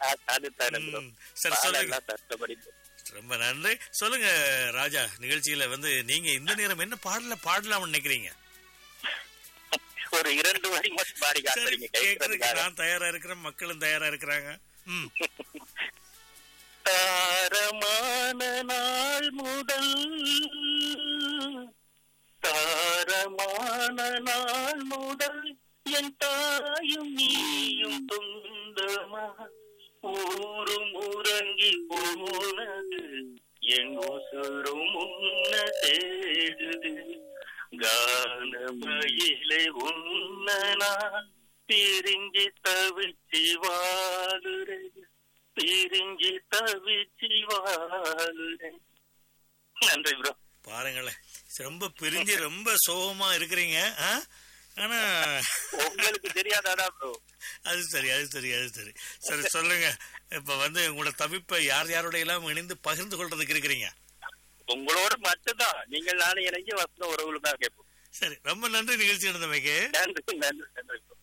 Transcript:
அதுதானே bro. ம், சரி சொல்லுங்க பாடெல்லாம் கஷ்டப்படி ரொம்ப நன்றி சொல்லுங்க ராஜா நிகழ்ச்சியில வந்து நீங்க இந்த நேரம் என்ன பாடல பாடலாம்னு நினைக்கிறீங்க ஒரு இரண்டு வரி மட்டும் பாடி சரி காட்டுறீங்க கேக்குறதுக்கு கேட்கறதுக்காக நான் தயாரா இருக்கிறேன் மக்களும் தயாரா இருக்கிறாங்க ம் தாரமான நாள் முதல் தாரமான நாள் முதல் என் தாயும் நீயும் சொந்தமா ஊரும் உறங்கி போனது என் உசுரும் உன்ன தேடுது கானமயிலே உன்ன நான் பிரிஞ்சு தவிச்சு வாழுறேன் பிரிஞ்சு தவிச்சு வாழுறேன் நன்றி ப்ரோ பாருங்களேன் ரொம்ப பிரிஞ்சு ரொம்ப சோகமா இருக்கிறீங்க ஆ? ஆனா உங்களுக்கு தெரியாதாடா ப்ரோ அது சரி அது சரி அது சரி சரி சொல்லுங்க இப்ப வந்து உங்களோட தவிப்பை யார் யாரோட எல்லாம் இணைந்து பகிர்ந்து கொள்றதுக்கு இருக்கிறீங்க உங்களோட மட்டும்தான் நீங்கள் நானும் இணைஞ்சு வசந்த உறவுகளும் தான் கேட்போம் சரி ரொம்ப நன்றி நிகழ்ச்சி நடந்தமைக்கு நன்றி நன்றி நன்றி bro.